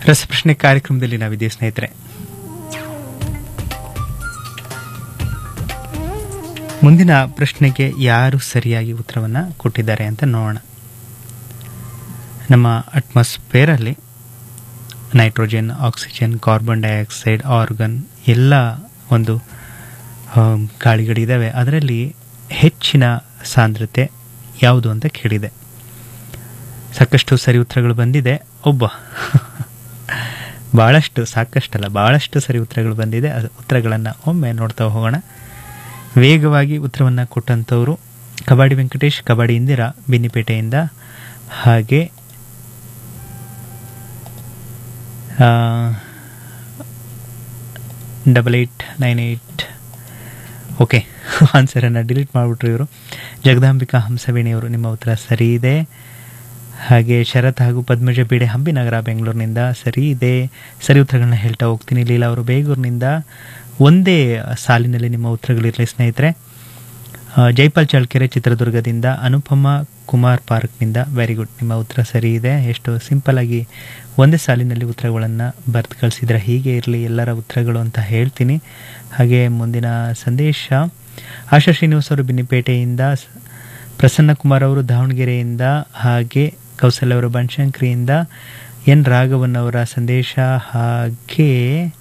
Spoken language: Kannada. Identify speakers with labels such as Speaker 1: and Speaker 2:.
Speaker 1: ರಸಪ್ರಶ್ನೆ ಕಾರ್ಯಕ್ರಮದಲ್ಲಿ ನಾವಿದ್ದೀವಿ ಸ್ನೇಹಿತರೆ ಮುಂದಿನ ಪ್ರಶ್ನೆಗೆ ಯಾರು ಸರಿಯಾಗಿ ಉತ್ತರವನ್ನು ಕೊಟ್ಟಿದ್ದಾರೆ ಅಂತ ನೋಡೋಣ ನಮ್ಮ ಅಟ್ಮಾಸ್ಫಿಯರಲ್ಲಿ nitrogen oxygen carbon dioxide argon ಎಲ್ಲ ಒಂದು ಆಮ್, ಗಾಳಿಗಳಿದ್ದಾವೆ ಅದರಲ್ಲಿ ಹೆಚ್ಚಿನ ಸಾಂದ್ರತೆ ಯಾವುದು ಅಂತ ಕೇಳಿದೆ ಸಾಕಷ್ಟು ಸರಿ ಉತ್ತರಗಳು ಬಂದಿದೆ ಒಬ್ಬ ಭಾಳಷ್ಟು ಸಾಕಷ್ಟಲ್ಲ ಭಾಳಷ್ಟು ಸರಿ ಉತ್ತರಗಳು ಬಂದಿದೆ ಅದು ಉತ್ತರಗಳನ್ನು ಒಮ್ಮೆ ನೋಡ್ತಾ ಹೋಗೋಣ ವೇಗವಾಗಿ ಉತ್ತರವನ್ನು ಕೊಟ್ಟಂಥವರು ಕಬಡ್ಡಿ ವೆಂಕಟೇಶ್ ಕಬಡ್ಡಿ ಇಂದಿರಾ ಬಿನ್ನಿಪೇಟೆಯಿಂದ ಹಾಗೆ double eight nine eight okay ಆನ್ಸರನ್ನು ಡಿಲೀಟ್ ಮಾಡಿಬಿಟ್ರು ಇವರು ಜಗದಾಂಬಿಕಾ ಹಂಸವೇಣಿಯವರು ನಿಮ್ಮ ಉತ್ತರ ಸರಿ ಇದೆ ಹಾಗೆ ಶರತ್ ಹಾಗೂ ಪದ್ಮಜ ಬೀಡೆ ಹಂಪಿನಗರ ಬೆಂಗಳೂರಿನಿಂದ ಸರಿ ಇದೆ ಸರಿ ಉತ್ತರಗಳನ್ನ ಹೇಳ್ತಾ ಹೋಗ್ತೀನಿ ಲೀಲಾ ಅವರು ಬೇಗೂರಿನಿಂದ ಒಂದೇ ಸಾಲಿನಲ್ಲಿ ನಿಮ್ಮ ಉತ್ತರಗಳಿರಲಿ ಸ್ನೇಹಿತರೆ ಆ, ಜೈಪಾಲ್ ಚಳ್ಕೆರೆ ಚಿತ್ರದುರ್ಗದಿಂದ ಅನುಪಮ ಕುಮಾರ್ ಪಾರ್ಕ್ನಿಂದ ವೆರಿ ಗುಡ್ ನಿಮ್ಮ ಉತ್ತರ ಸರಿ ಇದೆ ಎಷ್ಟು ಸಿಂಪಲ್ ಆಗಿ ಒಂದೇ ಸಾಲಿನಲ್ಲಿ ಉತ್ತರಗಳನ್ನು ಬರೆದು ಕಳಿಸಿದ್ರೆ ಹೀಗೆ ಇರಲಿ ಎಲ್ಲರ ಉತ್ತರಗಳು ಅಂತ ಹೇಳ್ತೀನಿ ಹಾಗೆ ಮುಂದಿನ ಸಂದೇಶ ಆಶಾ ಶ್ರೀನಿವಾಸ್ ಅವರು ಬಿನ್ನಿಪೇಟೆಯಿಂದ ಸ- ಪ್ರಸನ್ನ ಕುಮಾರ್ ಅವರು ದಾವಣಗೆರೆಯಿಂದ ಹಾಗೆ ಕೌಸಲ್ಯ ಅವರು ಬನಶಂಕರಿಯಿಂದ ಎನ್ ರಾಘವನ್ ಅವರ ಸಂದೇಶ ಹಾಗೆ